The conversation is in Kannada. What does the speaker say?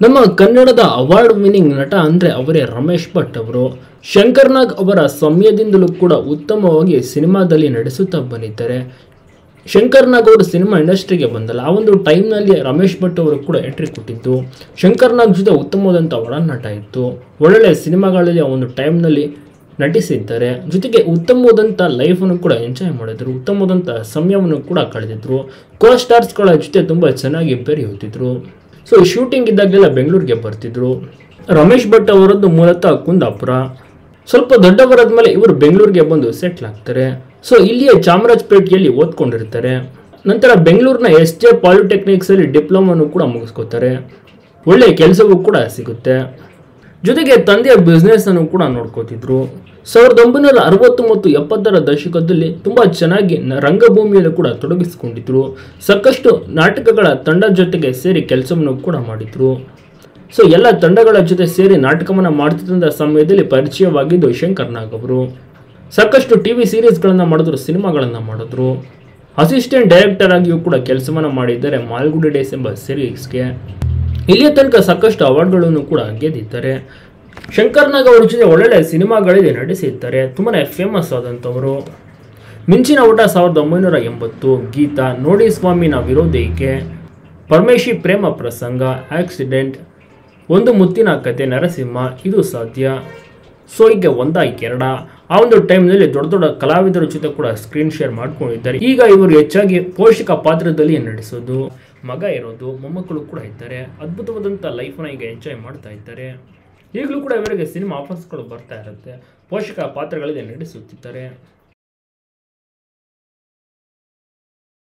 ನಮ್ಮ ಕನ್ನಡದ ಅವಾರ್ಡ್ ವಿನ್ನಿಂಗ್ ನಟ ಅಂದರೆ ಅವರೇ ರಮೇಶ್ ಭಟ್ ಅವರು ಶಂಕರ್ ನಾಗ್ ಅವರ ಸಮಯದಿಂದಲೂ ಕೂಡ ಉತ್ತಮವಾಗಿ ಸಿನಿಮಾದಲ್ಲಿ ನಡೆಸುತ್ತಾ ಬಂದಿದ್ದಾರೆ ಶಂಕರ್ ನಾಗ್ ಅವರು ಸಿನಿಮಾ ಇಂಡಸ್ಟ್ರಿಗೆ ಬಂದಲ್ಲ ಆ ಒಂದು ಟೈಮ್ನಲ್ಲಿ ರಮೇಶ್ ಭಟ್ ಅವರು ಕೂಡ ಎಂಟ್ರಿ ಕೊಟ್ಟಿದ್ದು ಶಂಕರ್ ನಾಗ್ ಜೊತೆ ಉತ್ತಮವಾದಂಥ ಒಡನಾಟ ಇತ್ತು ಒಳ್ಳೊಳ್ಳೆ ಸಿನಿಮಾಗಳಲ್ಲಿ ಆ ಒಂದು ಟೈಮ್ನಲ್ಲಿ ನಟಿಸಿದ್ದಾರೆ ಜೊತೆಗೆ ಉತ್ತಮವಾದಂಥ ಲೈಫನ್ನು ಕೂಡ ಎಂಜಾಯ್ ಮಾಡಿದ್ರು ಉತ್ತಮವಾದಂಥ ಸಮಯವನ್ನು ಕೂಡ ಕಳೆದಿದ್ರು ಕೋ ಸ್ಟಾರ್ಸ್ಗಳ ಜೊತೆ ತುಂಬ ಚೆನ್ನಾಗಿ ಬೆರೆಯುತ್ತಿದ್ರು ಸೊ ಶೂಟಿಂಗ್ ಇದ್ದಾಗಲೆಲ್ಲ ಬೆಂಗಳೂರಿಗೆ ಬರ್ತಿದ್ರು ರಮೇಶ್ ಭಟ್ ಅವರದ್ದು ಮೂಲತಃ ಕುಂದಾಪುರ ಸ್ವಲ್ಪ ದೊಡ್ಡವರಾದ ಮೇಲೆ ಇವರು ಬೆಂಗಳೂರಿಗೆ ಬಂದು ಸೆಟ್ಲ್ ಆಗ್ತಾರೆ ಸೊ ಇಲ್ಲಿಯೇ ಚಾಮರಾಜಪೇಟೆಯಲ್ಲಿ ಓದ್ಕೊಂಡಿರ್ತಾರೆ ನಂತರ ಬೆಂಗಳೂರಿನ ಎಸ್ ಜೆ ಪಾಲಿಟೆಕ್ನಿಕ್ಸಲ್ಲಿ ಡಿಪ್ಲೊಮನ್ನು ಕೂಡ ಮುಗಿಸ್ಕೋತಾರೆ ಒಳ್ಳೆಯ ಕೆಲಸವೂ ಕೂಡ ಸಿಗುತ್ತೆ ಜೊತೆಗೆ ತಂದೆಯ ಬಿಸ್ನೆಸ್ ಅನ್ನು ಕೂಡ ನೋಡ್ಕೋತಿದ್ರು ಸಾವಿರದ ಒಂಬೈನೂರ ಅರವತ್ತು ಮತ್ತು ಎಪ್ಪತ್ತರ ದಶಕದಲ್ಲಿ ತುಂಬ ಚೆನ್ನಾಗಿ ನ- ರಂಗಭೂಮಿಯಲ್ಲೂ ಕೂಡ ತೊಡಗಿಸಿಕೊಂಡಿದ್ರು ಸಾಕಷ್ಟು ನಾಟಕಗಳ ತಂಡ ಜೊತೆಗೆ ಸೇರಿ ಕೆಲಸವನ್ನು ಕೂಡ ಮಾಡಿದ್ರು ಸೊ ಎಲ್ಲ ತಂಡಗಳ ಜೊತೆ ಸೇರಿ ನಾಟಕವನ್ನು ಮಾಡ್ತಿದ್ದಂಥ ಸಮಯದಲ್ಲಿ ಪರಿಚಯವಾಗಿದ್ದು ಶಂಕರ್ ನಾಗ್ ಅವರು ಸಾಕಷ್ಟು ಟಿ ವಿ ಸೀರೀಸ್ಗಳನ್ನು ಮಾಡಿದ್ರು ಸಿನಿಮಾಗಳನ್ನು ಮಾಡಿದ್ರು ಅಸಿಸ್ಟೆಂಟ್ ಡೈರೆಕ್ಟರ್ ಆಗಿಯೂ ಕೂಡ ಕೆಲಸವನ್ನು ಮಾಡಿದ್ದಾರೆ ಮಾಲ್ಗುಡಿ ಡೇಸ್ ಎಂಬ ಸೀರೀಸ್ಗೆ ಇಲ್ಲಿಯ ತನಕ ಸಾಕಷ್ಟು ಅವಾರ್ಡ್ಗಳನ್ನು ಕೂಡ ಗೆದ್ದಿದ್ದಾರೆ ಶಂಕರ್ ನಾಗ್ ಅವ್ರ ಜೊತೆ ಒಳ್ಳೊಳ್ಳೆ ಸಿನಿಮಾಗಳಲ್ಲಿ ನಟಿಸಿದ್ದಾರೆ ತುಂಬಾ ಫೇಮಸ್ ಆದಂಥವರು ಮಿಂಚಿನ ಊಟ ಸಾವಿರದ ಒಂಬೈನೂರ ಎಂಬತ್ತು ಗೀತಾ ನೋಡಿ ಸ್ವಾಮಿನ ವಿರೋಧಿಕೆ ಪರಮೇಶಿ ಪ್ರೇಮ ಪ್ರಸಂಗ ಆಕ್ಸಿಡೆಂಟ್ ಒಂದು ಮುತ್ತಿನ ಕತೆ ನರಸಿಂಹ ಇದು ಸಾಧ್ಯ ಸೊ ಈಗ ಒಂದ ಎರಡ ಆ ಒಂದು ಟೈಮ್ನಲ್ಲಿ ದೊಡ್ಡ ದೊಡ್ಡ ಕಲಾವಿದರ ಜೊತೆ ಕೂಡ ಸ್ಕ್ರೀನ್ ಶೇರ್ ಮಾಡ್ಕೊಂಡಿದ್ದಾರೆ ಈಗ ಇವರು ಹೆಚ್ಚಾಗಿ ಪೋಷಕ ಪಾತ್ರದಲ್ಲಿ ನಟಿಸೋದು ಮಗ ಇರೋದು ಮೊಮ್ಮಕ್ಕಳು ಕೂಡ ಇದ್ದಾರೆ ಅದ್ಭುತವಾದಂಥ ಲೈಫ್ನ ಈಗ ಎಂಜಾಯ್ ಮಾಡ್ತಾ ಇದ್ದಾರೆ ಈಗಲೂ ಕೂಡ ಇವರಿಗೆ ಸಿನಿಮಾ ಆಫರ್ಸ್ಗಳು ಬರ್ತಾ ಇರುತ್ತೆ ಪೋಷಕ ಪಾತ್ರಗಳಲ್ಲಿ ನಟಿಸುತ್ತಿದ್ದಾರೆ